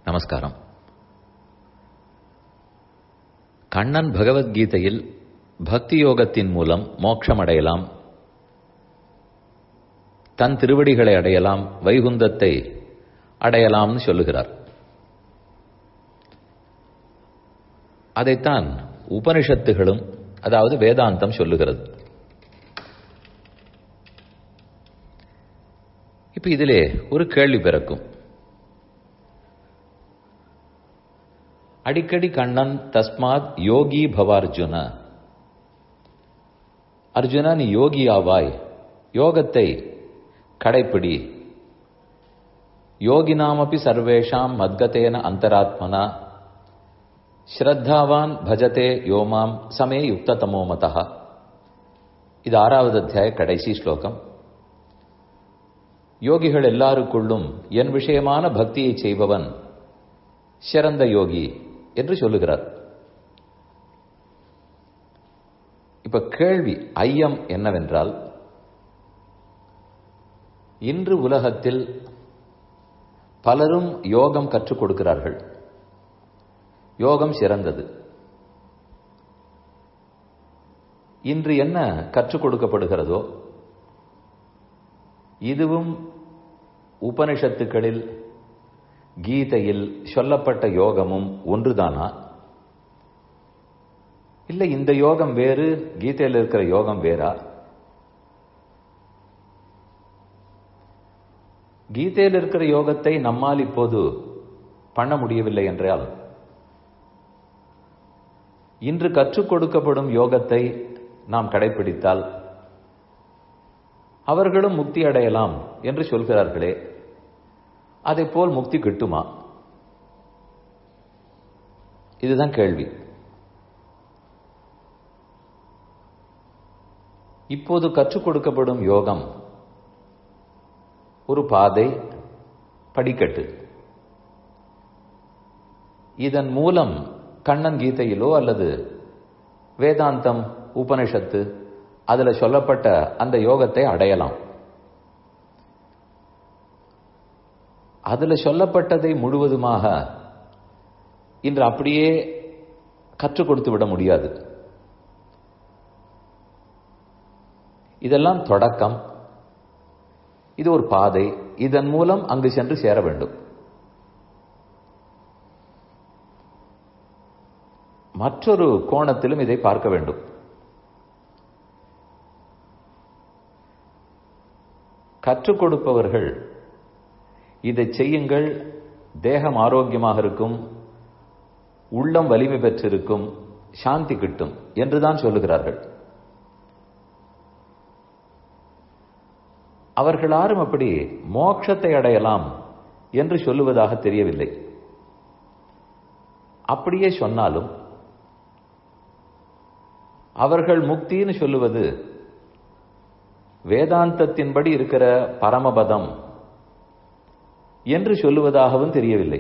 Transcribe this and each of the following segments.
நமஸ்காரம் கண்ணன் பகவத்கீதையில் பக்தி யோகத்தின் மூலம் மோட்சம் அடையலாம் தன் திருவடிகளை அடையலாம் வைகுந்தத்தை அடையலாம்னு சொல்லுகிறார் அதைத்தான் உபனிஷத்துகளும் அதாவது வேதாந்தம் சொல்லுகிறது இப்ப இதிலே ஒரு கேள்வி பிறக்கும் அடிக்கடி கண்ணன் தஸ்மாத் யோகி பவார்ஜுன அர்ஜுனா நீ யோகி ஆவாய் யோகத்தை கடைப்பிடி யோகினாமபி சர்வேஷாம் மத்கதேன அந்தராத்மனா ஸ்ரத்தாவான் பஜதே யோமாம் சமே யுக்ததமோ மதா இது ஆறாவது அத்தியாய கடைசி ஸ்லோகம் யோகிகள் எல்லாருக்குள்ளும் என் விஷயமான பக்தியை செய்பவன் சிறந்த யோகி என்று சொல்லுகிறார் இப்ப கேள்வி ஐயம் என்னவென்றால் இன்று உலகத்தில் பலரும் யோகம் கற்றுக் கொடுக்கிறார்கள் யோகம் சிறந்தது இன்று என்ன கற்றுக் கொடுக்கப்படுகிறதோ இதுவும் உபனிஷத்துக்களில் கீதையில் சொல்லப்பட்ட யோகமும் ஒன்றுதானா இல்லை இந்த யோகம் வேறு கீதையில் இருக்கிற யோகம் வேறா கீதையில் இருக்கிற யோகத்தை நம்மால் இப்போது பண்ண முடியவில்லை என்றால் இன்று கற்றுக் கொடுக்கப்படும் யோகத்தை நாம் கடைபிடித்தால் அவர்களும் முக்தி அடையலாம் என்று சொல்கிறார்களே அதை போல் முக்தி கிட்டுமா இதுதான் கேள்வி இப்போது கற்றுக் கொடுக்கப்படும் யோகம் ஒரு பாதை படிக்கட்டு இதன் மூலம் கண்ணன் கீதையிலோ அல்லது வேதாந்தம் உபனிஷத்து அதுல சொல்லப்பட்ட அந்த யோகத்தை அடையலாம் அதுல சொல்லப்பட்டதை முழுவதுமாக இன்று அப்படியே கற்றுக் கொடுத்து விட முடியாது இதெல்லாம் தொடக்கம் இது ஒரு பாதை இதன் மூலம் அங்கு சென்று சேர வேண்டும் மற்றொரு கோணத்திலும் இதை பார்க்க வேண்டும் கற்றுக் கொடுப்பவர்கள் இதை செய்யுங்கள் தேகம் ஆரோக்கியமாக இருக்கும் உள்ளம் வலிமை பெற்றிருக்கும் சாந்தி கிட்டும் என்றுதான் சொல்லுகிறார்கள் அவர்கள் யாரும் அப்படி மோட்சத்தை அடையலாம் என்று சொல்லுவதாக தெரியவில்லை அப்படியே சொன்னாலும் அவர்கள் முக்தின்னு சொல்லுவது வேதாந்தத்தின்படி இருக்கிற பரமபதம் என்று சொல்லுவதாகவும் தெரியவில்லை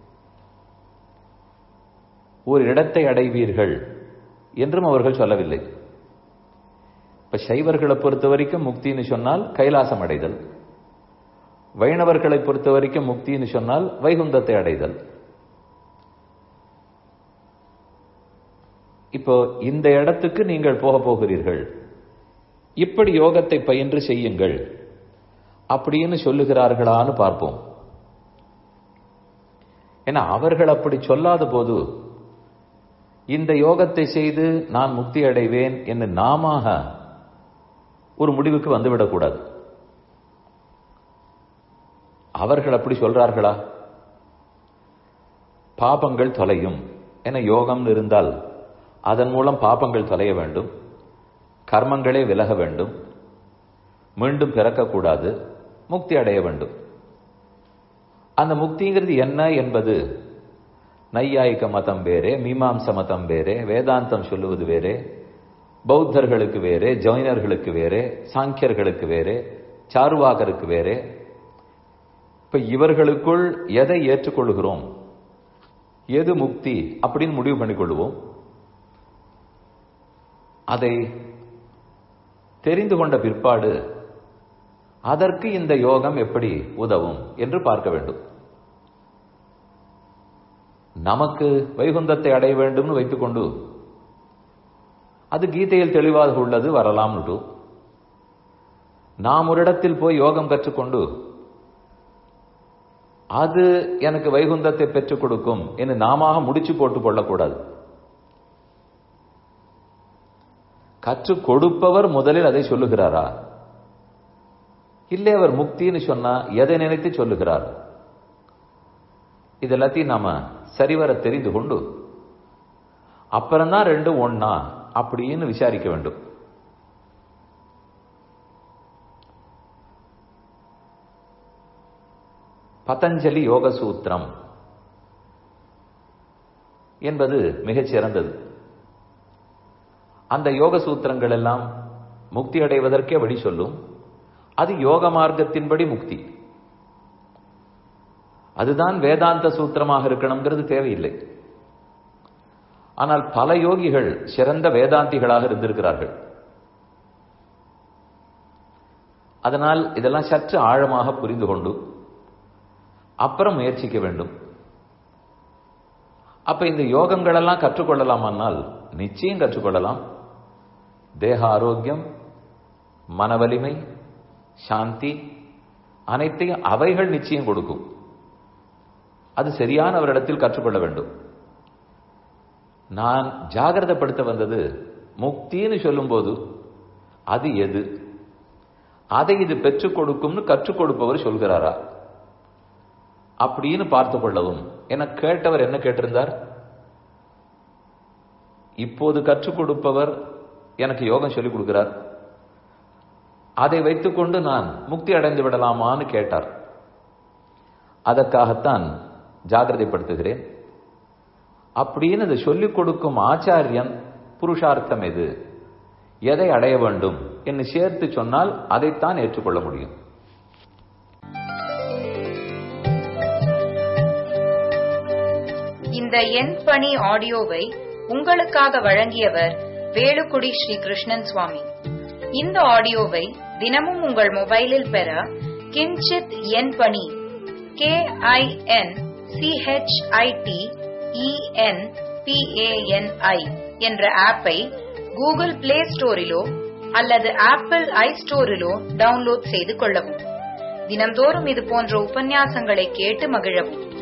ஒரு இடத்தை அடைவீர்கள் என்றும் அவர்கள் சொல்லவில்லை இப்ப சைவர்களை பொறுத்த வரைக்கும் முக்தின்னு சொன்னால் கைலாசம் அடைதல் வைணவர்களை பொறுத்த வரைக்கும் முக்தின்னு சொன்னால் வைகுந்தத்தை அடைதல் இப்போ இந்த இடத்துக்கு நீங்கள் போக போகிறீர்கள் இப்படி யோகத்தை பயின்று செய்யுங்கள் அப்படின்னு சொல்லுகிறார்களான்னு பார்ப்போம் ஏன்னா அவர்கள் அப்படி சொல்லாத போது இந்த யோகத்தை செய்து நான் முக்தி அடைவேன் என்று நாம ஒரு முடிவுக்கு வந்துவிடக்கூடாது அவர்கள் அப்படி சொல்றார்களா பாபங்கள் தொலையும் என யோகம்னு இருந்தால் அதன் மூலம் பாபங்கள் தொலைய வேண்டும் கர்மங்களே விலக வேண்டும் மீண்டும் பிறக்கக்கூடாது முக்தி அடைய வேண்டும் அந்த முக்திங்கிறது என்ன என்பது நையாயிக்க மதம் வேறே மீமாம்ச மதம் வேறே வேதாந்தம் சொல்லுவது வேறே பௌத்தர்களுக்கு வேறே ஜைனர்களுக்கு வேறே சாங்கியர்களுக்கு வேறே சாருவாகருக்கு வேறே இப்ப இவர்களுக்குள் எதை ஏற்றுக்கொள்கிறோம் எது முக்தி அப்படின்னு முடிவு பண்ணிக்கொள்வோம் அதை தெரிந்து கொண்ட பிற்பாடு அதற்கு இந்த யோகம் எப்படி உதவும் என்று பார்க்க வேண்டும் நமக்கு வைகுந்தத்தை அடைய வேண்டும்னு வைத்துக்கொண்டு அது கீதையில் தெளிவாக உள்ளது வரலாம்னுட்டு நாம் ஒரு இடத்தில் போய் யோகம் கற்றுக்கொண்டு அது எனக்கு வைகுந்தத்தை பெற்றுக் கொடுக்கும் என்று நாம முடிச்சு போட்டுக் கொள்ளக்கூடாது கற்றுக் கொடுப்பவர் முதலில் அதை சொல்லுகிறாரா இல்லை அவர் முக்தின்னு சொன்னா எதை நினைத்து சொல்லுகிறார் இது எல்லாத்தையும் நாம சரிவர தெரிந்து கொண்டு அப்புறம்தான் ரெண்டும் ஒன்னா அப்படின்னு விசாரிக்க வேண்டும் பதஞ்சலி யோக சூத்திரம் என்பது மிகச் சிறந்தது அந்த யோக சூத்திரங்கள் எல்லாம் முக்தி அடைவதற்கே வழி சொல்லும் அது யோக மார்க்கத்தின்படி முக்தி அதுதான் வேதாந்த சூத்திரமாக இருக்கணுங்கிறது தேவையில்லை ஆனால் பல யோகிகள் சிறந்த வேதாந்திகளாக இருந்திருக்கிறார்கள் அதனால் இதெல்லாம் சற்று ஆழமாக புரிந்து கொண்டு அப்புறம் முயற்சிக்க வேண்டும் அப்ப இந்த யோகங்கள் எல்லாம் கற்றுக்கொள்ளலாமானால் நிச்சயம் கற்றுக்கொள்ளலாம் தேக ஆரோக்கியம் மன வலிமை சாந்தி அனைத்தையும் அவைகள் நிச்சயம் கொடுக்கும் அது சரியானவரிடத்தில் கற்றுக்கொள்ள வேண்டும் நான் ஜாகிரதப்படுத்த வந்தது முக்தின்னு சொல்லும்போது அது எது அதை இது பெற்றுக் கொடுக்கும்னு கற்றுக் கொடுப்பவர் சொல்கிறாரா அப்படின்னு பார்த்து கொள்ளவும் என கேட்டவர் என்ன கேட்டிருந்தார் இப்போது கற்றுக் கொடுப்பவர் எனக்கு யோகம் சொல்லிக் கொடுக்கிறார் அதை வைத்துக்கொண்டு நான் முக்தி அடைந்து விடலாமான்னு கேட்டார் அதற்காகத்தான் ஜாகிரதைப்படுத்துகிறேன் அப்படின்னு அதை சொல்லிக் கொடுக்கும் ஆச்சாரியன் புருஷார்த்தம் எது எதை அடைய வேண்டும் என்று சேர்த்து சொன்னால் அதைத்தான் ஏற்றுக்கொள்ள முடியும் இந்த எண் பணி ஆடியோவை உங்களுக்காக வழங்கியவர் வேலுக்குடி ஸ்ரீ கிருஷ்ணன் சுவாமி இந்த ஆடியோவை தினமும் உங்கள் மொபைலில் பெற கிஞ்சித் எண் பணி கே ஐ என் சிஹெச்ஐடி இஎன் பிஏஎன்ஐ என்ற ஆப்பை கூகுள் பிளே ஸ்டோரிலோ அல்லது ஆப்பிள் ஐ ஸ்டோரிலோ டவுன்லோட் செய்து கொள்ளவும் தினம்தோறும் இது போன்ற உபன்யாசங்களை கேட்டு மகிழவும்